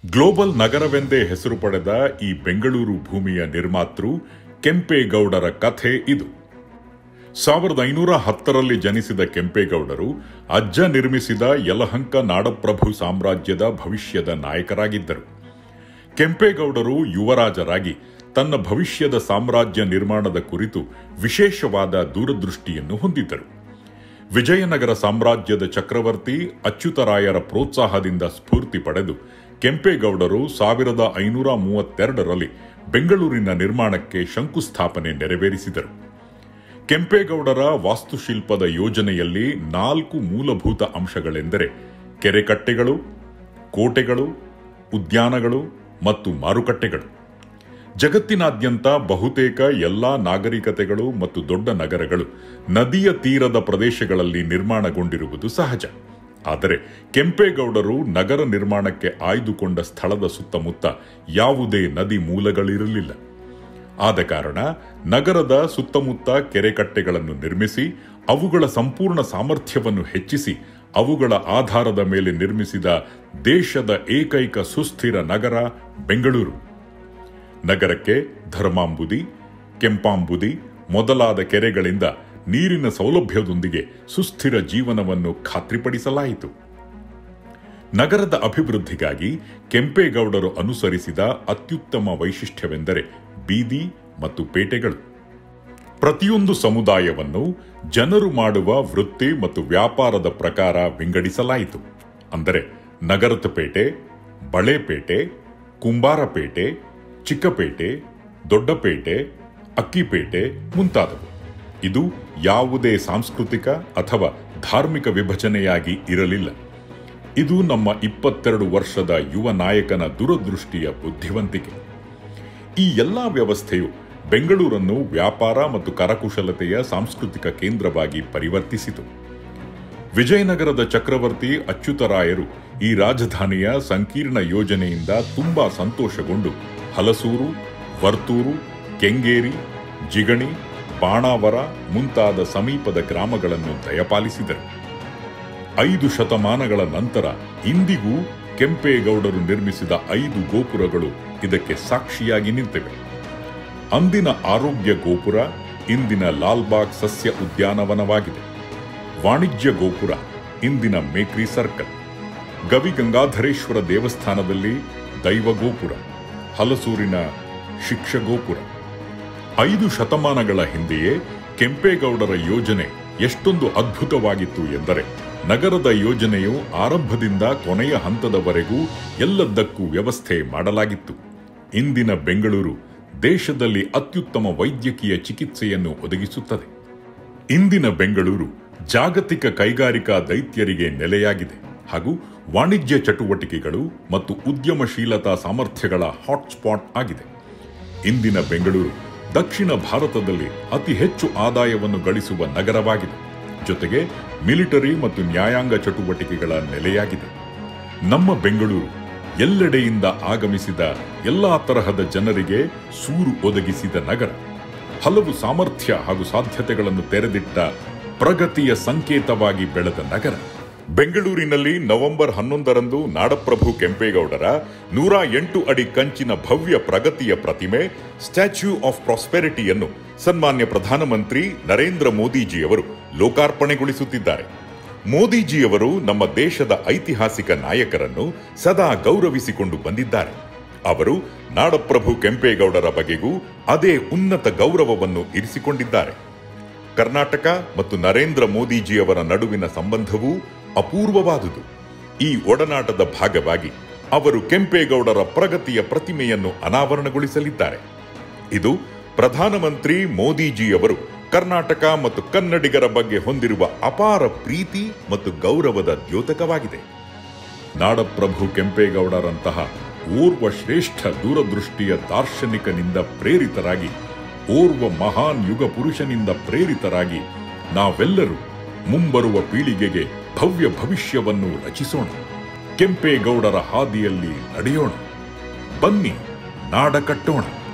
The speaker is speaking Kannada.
ಗ್ಲೋಬಲ್ ನಗರವೆಂದೇ ಹೆಸರು ಪಡೆದ ಈ ಬೆಂಗಳೂರು ಭೂಮಿಯ ನಿರ್ಮಾತೃ ಕೆಂಪೇಗೌಡರ ಕಥೆ ಇದು ಸಾವಿರದ ಐನೂರ ಹತ್ತರಲ್ಲಿ ಜನಿಸಿದ ಕೆಂಪೇಗೌಡರು ಅಜ್ಜ ನಿರ್ಮಿಸಿದ ಯಲಹಂಕ ನಾಡಪ್ರಭು ಸಾಮ್ರಾಜ್ಯದ ಭವಿಷ್ಯದ ನಾಯಕರಾಗಿದ್ದರು ಕೆಂಪೇಗೌಡರು ಯುವರಾಜರಾಗಿ ತನ್ನ ಭವಿಷ್ಯದ ಸಾಮ್ರಾಜ್ಯ ನಿರ್ಮಾಣದ ಕುರಿತು ವಿಶೇಷವಾದ ದೂರದೃಷ್ಟಿಯನ್ನು ಹೊಂದಿದ್ದರು ವಿಜಯನಗರ ಸಾಮ್ರಾಜ್ಯದ ಚಕ್ರವರ್ತಿ ಅಚ್ಯುತರಾಯರ ಪ್ರೋತ್ಸಾಹದಿಂದ ಸ್ಫೂರ್ತಿ ಪಡೆದು ಕೆಂಪೇಗೌಡರು ಸಾವಿರದ ಐನೂರ ಮೂವತ್ತೆರಡರಲ್ಲಿ ಬೆಂಗಳೂರಿನ ನಿರ್ಮಾಣಕ್ಕೆ ಶಂಕುಸ್ಥಾಪನೆ ನೆರವೇರಿಸಿದರು ಕೆಂಪೇಗೌಡರ ವಾಸ್ತುಶಿಲ್ಪದ ಯೋಜನೆಯಲ್ಲಿ ನಾಲ್ಕು ಮೂಲಭೂತ ಅಂಶಗಳೆಂದರೆ ಕೆರೆಕಟ್ಟೆಗಳು ಕೋಟೆಗಳು ಉದ್ಯಾನಗಳು ಮತ್ತು ಮಾರುಕಟ್ಟೆಗಳು ಜಗತ್ತಿನಾದ್ಯಂತ ಬಹುತೇಕ ಎಲ್ಲಾ ನಾಗರಿಕತೆಗಳು ಮತ್ತು ದೊಡ್ಡ ನಗರಗಳು ನದಿಯ ತೀರದ ಪ್ರದೇಶಗಳಲ್ಲಿ ನಿರ್ಮಾಣಗೊಂಡಿರುವುದು ಸಹಜ ಆದರೆ ಕೆಂಪೇಗೌಡರು ನಗರ ನಿರ್ಮಾಣಕ್ಕೆ ಆಯ್ದುಕೊಂಡ ಸ್ಥಳದ ಸುತ್ತಮುತ್ತ ಯಾವುದೇ ನದಿ ಮೂಲಗಳಿರಲಿಲ್ಲ ಆದ ಕಾರಣ ನಗರದ ಸುತ್ತಮುತ್ತ ಕೆರೆಕಟ್ಟೆಗಳನ್ನು ನಿರ್ಮಿಸಿ ಅವುಗಳ ಸಂಪೂರ್ಣ ಸಾಮರ್ಥ್ಯವನ್ನು ಹೆಚ್ಚಿಸಿ ಅವುಗಳ ಆಧಾರದ ಮೇಲೆ ನಿರ್ಮಿಸಿದ ದೇಶದ ಏಕೈಕ ಸುಸ್ಥಿರ ನಗರ ಬೆಂಗಳೂರು ನಗರಕ್ಕೆ ಧರ್ಮಾಂಬುದಿ ಕೆಂಪಾಂಬುದಿ ಮೊದಲಾದ ಕೆರೆಗಳಿಂದ ನೀರಿನ ಸೌಲಭ್ಯದೊಂದಿಗೆ ಸುಸ್ಥಿರ ಜೀವನವನ್ನು ಖಾತ್ರಿಪಡಿಸಲಾಯಿತು ನಗರದ ಅಭಿವೃದ್ಧಿಗಾಗಿ ಕೆಂಪೇಗೌಡರು ಅನುಸರಿಸಿದ ಅತ್ಯುತ್ತಮ ವೈಶಿಷ್ಟ್ಯವೆಂದರೆ ಬೀದಿ ಮತ್ತು ಪೇಟೆಗಳು ಪ್ರತಿಯೊಂದು ಸಮುದಾಯವನ್ನು ಜನರು ಮಾಡುವ ವೃತ್ತಿ ಮತ್ತು ವ್ಯಾಪಾರದ ಪ್ರಕಾರ ವಿಂಗಡಿಸಲಾಯಿತು ಅಂದರೆ ನಗರದ ಪೇಟೆ ಬಳೆಪೇಟೆ ಕುಂಬಾರಪೇಟೆ ಚಿಕ್ಕಪೇಟೆ ದೊಡ್ಡಪೇಟೆ ಅಕ್ಕಿಪೇಟೆ ಮುಂತಾದವು ಇದು ಯಾವುದೇ ಸಾಂಸ್ಕೃತಿಕ ಅಥವಾ ಧಾರ್ಮಿಕ ವಿಭಜನೆಯಾಗಿ ಇರಲಿಲ್ಲ ಇದು ನಮ್ಮ ಇಪ್ಪತ್ತೆರಡು ವರ್ಷದ ಯುವ ನಾಯಕನ ದೂರದೃಷ್ಟಿಯ ಬುದ್ಧಿವಂತಿಕೆ ಈ ಎಲ್ಲಾ ವ್ಯವಸ್ಥೆಯು ಬೆಂಗಳೂರನ್ನು ವ್ಯಾಪಾರ ಮತ್ತು ಕರಕುಶಲತೆಯ ಸಾಂಸ್ಕೃತಿಕ ಕೇಂದ್ರವಾಗಿ ಪರಿವರ್ತಿಸಿತು ವಿಜಯನಗರದ ಚಕ್ರವರ್ತಿ ಅಚ್ಯುತರಾಯರು ಈ ರಾಜಧಾನಿಯ ಸಂಕೀರ್ಣ ಯೋಜನೆಯಿಂದ ತುಂಬಾ ಸಂತೋಷಗೊಂಡು ಹಲಸೂರು ವರ್ತೂರು ಕೆಂಗೇರಿ ಜಿಗಣಿ ಬಾಣಾವರ ಮುಂತಾದ ಸಮೀಪದ ಗ್ರಾಮಗಳನ್ನು ದಯಪಾಲಿಸಿದರು ಐದು ಶತಮಾನಗಳ ನಂತರ ಇಂದಿಗೂ ಕೆಂಪೇಗೌಡರು ನಿರ್ಮಿಸಿದ ಐದು ಗೋಪುರಗಳು ಇದಕ್ಕೆ ಸಾಕ್ಷಿಯಾಗಿ ನಿಂತಿವೆ ಅಂದಿನ ಆರೋಗ್ಯ ಗೋಪುರ ಇಂದಿನ ಲಾಲ್ಬಾಗ್ ಸಸ್ಯ ಉದ್ಯಾನವನವಾಗಿದೆ ವಾಣಿಜ್ಯ ಗೋಪುರ ಇಂದಿನ ಮೇಕ್ರಿ ಸರ್ಕಲ್ ಗವಿಗಂಗಾಧರೇಶ್ವರ ದೇವಸ್ಥಾನದಲ್ಲಿ ದೈವ ಗೋಪುರ ಹಲಸೂರಿನ ಶಿಕ್ಷ ಗೋಪುರ ಐದು ಶತಮಾನಗಳ ಹಿಂದೆಯೇ ಕೆಂಪೇಗೌಡರ ಯೋಜನೆ ಎಷ್ಟೊಂದು ಅದ್ಭುತವಾಗಿತ್ತು ಎಂದರೆ ನಗರದ ಯೋಜನೆಯು ಆರಂಭದಿಂದ ಕೊನೆಯ ಹಂತದವರೆಗೂ ಎಲ್ಲದಕ್ಕೂ ವ್ಯವಸ್ಥೆ ಮಾಡಲಾಗಿತ್ತು ಇಂದಿನ ಬೆಂಗಳೂರು ದೇಶದಲ್ಲಿ ಅತ್ಯುತ್ತಮ ವೈದ್ಯಕೀಯ ಚಿಕಿತ್ಸೆಯನ್ನು ಒದಗಿಸುತ್ತದೆ ಇಂದಿನ ಬೆಂಗಳೂರು ಜಾಗತಿಕ ಕೈಗಾರಿಕಾ ದೈತ್ಯರಿಗೆ ನೆಲೆಯಾಗಿದೆ ಹಾಗೂ ವಾಣಿಜ್ಯ ಚಟುವಟಿಕೆಗಳು ಮತ್ತು ಉದ್ಯಮಶೀಲತಾ ಸಾಮರ್ಥ್ಯಗಳ ಹಾಟ್ಸ್ಪಾಟ್ ಆಗಿದೆ ಇಂದಿನ ಬೆಂಗಳೂರು ದಕ್ಷಿಣ ಭಾರತದಲ್ಲಿ ಅತಿ ಹೆಚ್ಚು ಆದಾಯವನ್ನು ಗಳಿಸುವ ನಗರವಾಗಿದೆ ಜೊತೆಗೆ ಮಿಲಿಟರಿ ಮತ್ತು ನ್ಯಾಯಾಂಗ ಚಟುವಟಿಕೆಗಳ ನೆಲೆಯಾಗಿದೆ ನಮ್ಮ ಬೆಂಗಳೂರು ಎಲ್ಲೆಡೆಯಿಂದ ಆಗಮಿಸಿದ ಎಲ್ಲಾ ತರಹದ ಜನರಿಗೆ ಸೂರು ಒದಗಿಸಿದ ನಗರ ಹಲವು ಸಾಮರ್ಥ್ಯ ಹಾಗೂ ಸಾಧ್ಯತೆಗಳನ್ನು ತೆರೆದಿಟ್ಟ ಪ್ರಗತಿಯ ಸಂಕೇತವಾಗಿ ಬೆಳೆದ ನಗರ ಬೆಂಗಳೂರಿನಲ್ಲಿ ನವೆಂಬರ್ ಹನ್ನೊಂದರಂದು ನಾಡಪ್ರಭು ಕೆಂಪೇಗೌಡರ ನೂರ ಎಂಟು ಅಡಿ ಕಂಚಿನ ಭವ್ಯ ಪ್ರಗತಿಯ ಪ್ರತಿಮೆ ಸ್ಟ್ಯಾಚ್ಯೂ ಆಫ್ ಪ್ರಾಸ್ಪೆರಿಟಿಯನ್ನು ಸನ್ಮಾನ್ಯ ಪ್ರಧಾನಮಂತ್ರಿ ನರೇಂದ್ರ ಮೋದಿಜಿಯವರು ಲೋಕಾರ್ಪಣೆಗೊಳಿಸುತ್ತಿದ್ದಾರೆ ಮೋದಿಜಿಯವರು ನಮ್ಮ ದೇಶದ ಐತಿಹಾಸಿಕ ನಾಯಕರನ್ನು ಸದಾ ಗೌರವಿಸಿಕೊಂಡು ಬಂದಿದ್ದಾರೆ ಅವರು ನಾಡಪ್ರಭು ಕೆಂಪೇಗೌಡರ ಬಗೆಗೂ ಅದೇ ಉನ್ನತ ಗೌರವವನ್ನು ಇರಿಸಿಕೊಂಡಿದ್ದಾರೆ ಕರ್ನಾಟಕ ಮತ್ತು ನರೇಂದ್ರ ಮೋದಿಜಿಯವರ ನಡುವಿನ ಸಂಬಂಧವೂ ಅಪೂರ್ವವಾದುದು ಈ ಒಡನಾಟದ ಭಾಗವಾಗಿ ಅವರು ಕೆಂಪೇಗೌಡರ ಪ್ರಗತಿಯ ಪ್ರತಿಮೆಯನ್ನು ಅನಾವರಣಗೊಳಿಸಲಿದ್ದಾರೆ ಇದು ಪ್ರಧಾನಮಂತ್ರಿ ಮೋದಿಜಿಯವರು ಕರ್ನಾಟಕ ಮತ್ತು ಕನ್ನಡಿಗರ ಬಗ್ಗೆ ಹೊಂದಿರುವ ಅಪಾರ ಪ್ರೀತಿ ಮತ್ತು ಗೌರವದ ದ್ಯೋತಕವಾಗಿದೆ ನಾಡಪ್ರಭು ಕೆಂಪೇಗೌಡರಂತಹ ಓರ್ವ ಶ್ರೇಷ್ಠ ದೂರದೃಷ್ಟಿಯ ದಾರ್ಶನಿಕನಿಂದ ಪ್ರೇರಿತರಾಗಿ ಓರ್ವ ಮಹಾನ್ ಯುಗ ಪುರುಷನಿಂದ ಪ್ರೇರಿತರಾಗಿ ನಾವೆಲ್ಲರೂ ಮುಂಬರುವ ಪೀಳಿಗೆಗೆ ಭವ್ಯ ಭವಿಷ್ಯವನ್ನು ರಚಿಸೋಣ ಕೆಂಪೇಗೌಡರ ಹಾದಿಯಲ್ಲಿ ನಡೆಯೋಣ ಬನ್ನಿ ನಾಡ ಕಟ್ಟೋಣ